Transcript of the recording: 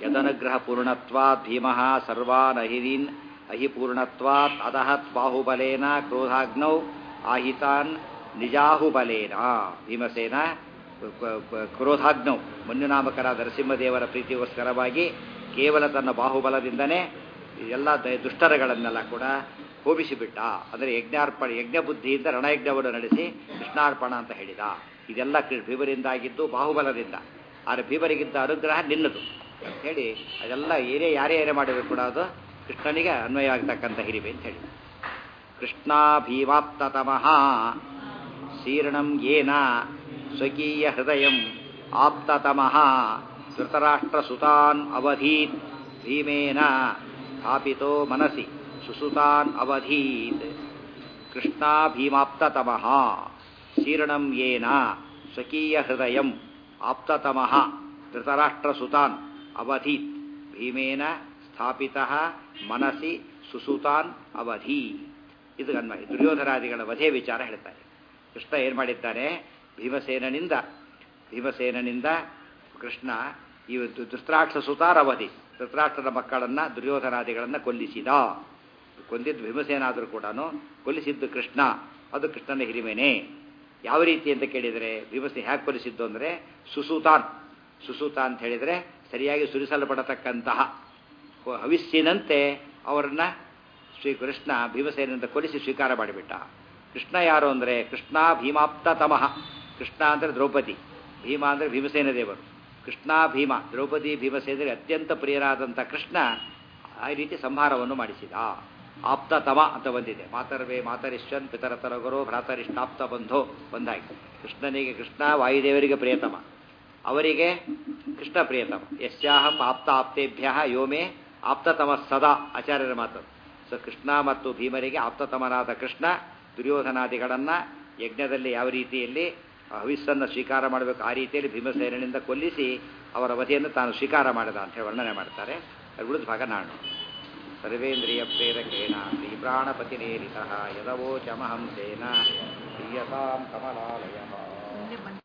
ಯದನುಗ್ರಹ ಪೂರ್ಣತ್ವಾತ್ ಭೀಮಃ ಸರ್ವಾನ್ ಅಹಿರೀನ್ ಅಹಿಪೂರ್ಣತ್ವಾತ್ ಅದಹತ್ ಬಾಹುಬಲೇನ ಕ್ರೋಧಾಗ್ನೌ ಆಹಿತಾನ್ ನಿಜಾಹುಬಲೇನ ಭೀಮಸೇನ ಕ- ಕ- ಕ್ರೋಧಾಗ್ನೌ ಮನ್ಯುನಾಮಕರಾದ ನರಸಿಂಹದೇವರ ಪ್ರೀತಿಗೋಸ್ಕರವಾಗಿ ಕೇವಲ ತನ್ನ ಬಾಹುಬಲದಿಂದನೇ ಎಲ್ಲ ದ- ದುಷ್ಟರಗಳನ್ನೆಲ್ಲ ಕೂಡ ಹೋಮಿಸಿಬಿಟ್ಟ ಅಂದರೆ ಯಜ್ಞಾರ್ಪಣೆ ಯಜ್ಞ ಬುದ್ಧಿಯಿಂದ ರಣಯಜ್ಞವನ್ನು ನಡೆಸಿ ಕೃಷ್ಣಾರ್ಪಣ ಅಂತ ಹೇಳಿದ ಇದೆಲ್ಲ ಕೃ- ಭೀಮರಿಂದಾಗಿದ್ದು ಬಾಹುಬಲದಿಂದ ಆದರೆ ಭೀಮರಿಗಿದ್ದ ಅನುಗ್ರಹ ನಿನ್ನದು ಅಂತ ಹೇಳಿ ಅದೆಲ್ಲ ಏನೇ ಯಾರೇ ಏನೇ ಮಾಡಿದ್ರು ಕೂಡ ಅದು ಕೃಷ್ಣನಿಗೆ ಅನ್ವಯ ಆಗ್ತಕ್ಕಂಥ ಹಿರಿಮೆ ಅಂತ ಹೇಳಿ ಕೃಷ್ಣ ಭೀಮಾಪ್ತತಮಃ ಶೀರ್ಣಂ ಯೇನ ಸ್ವಕೀಯ ಹೃದಯ ಆಪ್ತತಮಃ ಧೃತರಾಷ್ಟ್ರಸುತಾನ್ ಅವಧೀತ್ ಭೀಮೇನ ಸ್ಥಾಪಿತೋ ಮನಸಿ ಸುಸುತಾನ್ ಅವಧೀತ್ ಕೃಷ್ಣ ಭೀಮಾಪ್ತತಮಃ ಶೀರ್ಣಂ ಯೇನ ಸ್ವಕೀಯ ಹೃದಯ ಆಪ್ತತಮಃ ಧೃತರಾಷ್ಟ್ರಸುತಾನ್ ಅವಧೀತ್ ಭೀಮೇನ ಸ್ಥಾಪಿತ ಮನಸಿ ಸುಸುತಾನ್ ಅವಧಿ ಇದು ಅನ್ವಯ ದುರ್ಯೋಧನಾದಿಗಳ ವಧೆ ವಿಚಾರ ಹೇಳ್ತಾರೆ ಕೃಷ್ಣ ಏನು ಮಾಡಿದ್ದಾನೆ ಭೀಮಸೇನನಿಂದ ಭೀಮಸೇನನಿಂದ ಕೃಷ್ಣ ಇವತ್ತು ಧೃತರಾಷ್ಟ್ರ ಸುತಾರ್ ಅವಧಿ ಧೃತರಾಷ್ಟ್ರದ ಮಕ್ಕಳನ್ನ ದುರ್ಯೋಧನಾದಿಗಳನ್ನ ಕೊಲ್ಲಿಸಿದ ಕೊಂದಿದ್ದು ಭೀಮಸೇನಾದರೂ ಕೂಡ ಕೊಲ್ಲಿಸಿದ್ದು ಕೃಷ್ಣ ಅದು ಕೃಷ್ಣನ ಹಿರಿಮೆನೆ ಯಾವ ರೀತಿ ಅಂತ ಕೇಳಿದರೆ ಭೀಮಸೇನ ಹ್ಯಾಕೆ ಕೊಲ್ಲಿಸಿದ್ದು ಅಂದರೆ ಸುಸೂತಾನ್ ಸುಸೂತ ಅಂತ ಹೇಳಿದರೆ ಸರಿಯಾಗಿ ಸುರಿಸಲ್ಪಡತಕ್ಕಂತಹ ಹವಿಸ್ಸಿನಂತೆ ಅವರನ್ನ ಶ್ರೀ ಕೃಷ್ಣ ಭೀಮಸೇನಿಂದ ಕೊಲಿಸಿ ಸ್ವೀಕಾರ ಮಾಡಿಬಿಟ್ಟ ಕೃಷ್ಣ ಯಾರು ಅಂದರೆ ಕೃಷ್ಣ ಭೀಮಾಪ್ತ ತಮಃ ಕೃಷ್ಣ ಅಂದರೆ ದ್ರೌಪದಿ ಭೀಮ ಅಂದರೆ ಭೀಮಸೇನ ದೇವರು ಕೃಷ್ಣ ಭೀಮ ದ್ರೌಪದಿ ಭೀಮಸೇನರಿಗೆ ಅತ್ಯಂತ ಪ್ರಿಯರಾದಂಥ ಕೃಷ್ಣ ಆ ರೀತಿ ಸಂಹಾರವನ್ನು ಮಾಡಿಸಿದ ಆಪ್ತ ತಮ ಅಂತ ಬಂದಿದೆ ಮಾತರ್ವೇ ಮಾತರಿಶ್ವನ್ ಪಿತರತರ ಗುರು ಭ್ರಾತರಿಷ್ಟಾಪ್ತ ಬಂಧೋ ಬಂದಾಗಿ ಕೃಷ್ಣನಿಗೆ ಕೃಷ್ಣ ವಾಯುದೇವರಿಗೆ ಪ್ರಿಯತಮ ಅವರಿಗೆ ಕೃಷ್ಣ ಪ್ರಿಯತಮ ಯಸ್ಯಾಹಂ ಆಪ್ತ ಆಪ್ತೇಭ್ಯ ಯೋಮೇ ಆಪ್ತತಮ ಸದಾ ಆಚಾರ್ಯರ ಮಾತು ಸೊ ಕೃಷ್ಣ ಮತ್ತು ಭೀಮರಿಗೆ ಆಪ್ತತಮನಾದ ಕೃಷ್ಣ ದುರ್ಯೋಧನಾದಿಗಳನ್ನ ಯಜ್ಞದಲ್ಲಿ ಯಾವ ರೀತಿಯಲ್ಲಿ ಹವಿಸ್ಸನ್ನು ಸ್ವೀಕಾರ ಮಾಡಬೇಕು ಆ ರೀತಿಯಲ್ಲಿ ಭೀಮಸೇನಿಂದ ಕೊಲ್ಲಿಸಿ ಅವರ ವಧೆಯನ್ನು ತಾನು ಸ್ವೀಕಾರ ಮಾಡಿದ ಅಂತ ಹೇಳಿ ವರ್ಣನೆ ಮಾಡ್ತಾರೆ ಅದು ಉಳಿದ ಭಾಗ ನಾಡು ಸರ್ವೇಂದ್ರಿಯ ಪ್ರೇರಕೇಣ ಶ್ರೀ ಪ್ರಾಣಪತಿನೇರಿತ ಯದವೋಚಮಹಂಸೇನ ಪ್ರಿಯತಾಂ ಕಮಲಾಲಯ